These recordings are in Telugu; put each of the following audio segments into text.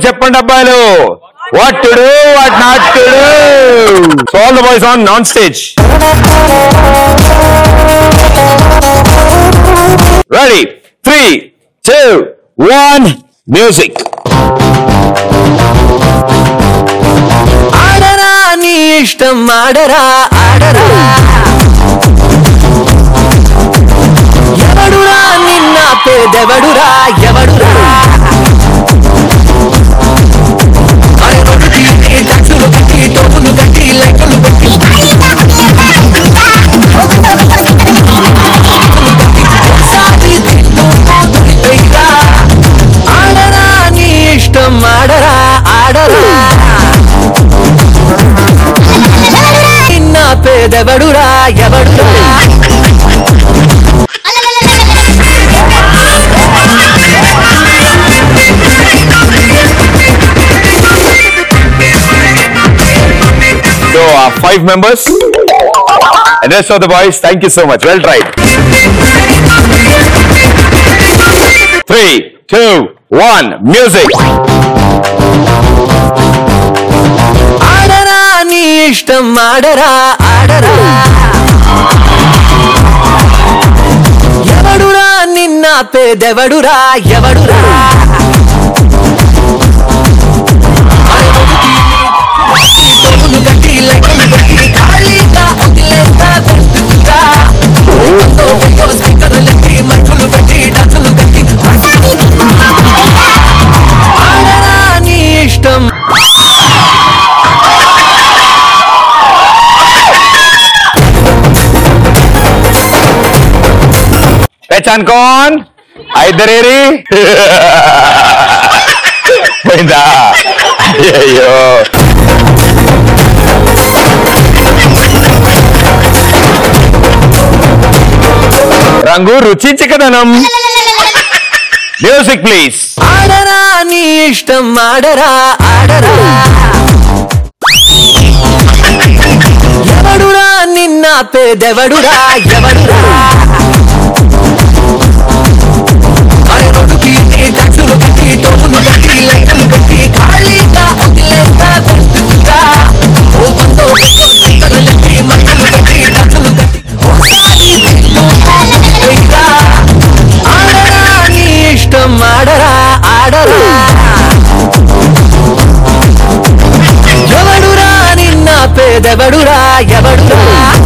చెప్పండి అబ్బాయిలు what to do what not to do so all the boys on non stage ready three two one music ఆడరా నీ ఇష్టం ఆడరా ఆడరా ఎవడురా నిన్న పేదెవడురా ఎవడురా అరే రోడ్డు తీసి, టాక్సులు కట్టి టోపులు కట్టి లెక్కలు పెట్టి ఒకసారి తిన్ను పోతుని పెయ్యరా. ఆడరా నీ ఇష్టం ఆడరా ఆడరా నిన్న పేదెవడురా ఎవడురా So, uh, five members. And rest of the boys, thank you so much. Well tried. Three, two, one, music. ఆడరా నీ ఇష్టం ఆడరా ఆడరా ఎవడురా నిన్న పేదెవడురా ఎవడురా అరే ఒకటి, తోపులు కట్టి లెక్కలు పెట్టి ఖాళీగా వదిలేస్తా గుర్తుగా. ఊరితో ఏదో స్పీకర్లెట్టి మైకులు పెట్టి డాన్సులు కట్టి ఆడరా నీ ఇష్టం పహచాన్ కౌన్ ఐదరేరి పోయిందా అయ్యో రంగు రుచి చిక్కదనం మ్యూజిక్ ప్లీజ్ ఆడరా నీ ఇష్టం ఆడరా ఆడరా ఎవడురా నిన్న పేదెవడురా ఎవడురా అరే రోడ్డు తీసి, టాక్సులు కట్టి టోపులు కట్టి లెక్కలు కట్టి ఖాళీగా వదిలేస్తా గుర్తుగా. ఓ బందో బందో స్పీకర్లెట్టి మైకులు కట్టి డాన్సులు కట్టి ఒకసారి తిన్ను పోయిరా. ఆడరా నీ ఇష్టం ఆడరా ఆడరా ఎవడురా నిన్న పేదెవడురా ఎవడురా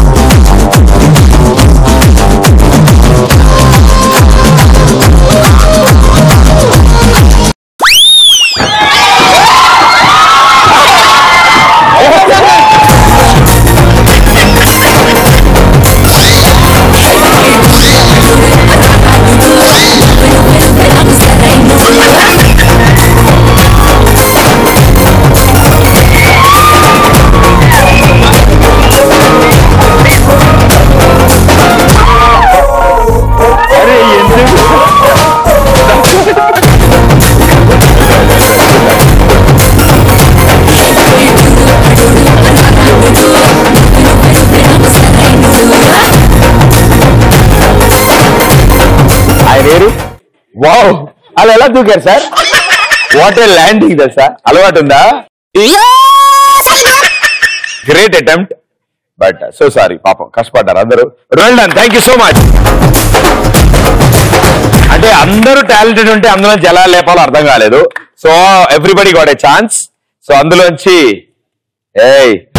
అరే ఎందుకు ఆయన ఏరు వావ్ అలా ఎలా దూకారు sir what a landing sir అలవాటు ఉందా great attempt but so sorry పాపం కష్టపడ్డారు అందరూ well done thank you so much అంటే అందరూ టాలెంటెడ్ ఉంటే అందులోంచి ఎలా లేపాలో అర్థం కాలేదు so everybody got a chance so అందులోంచి ఏయ్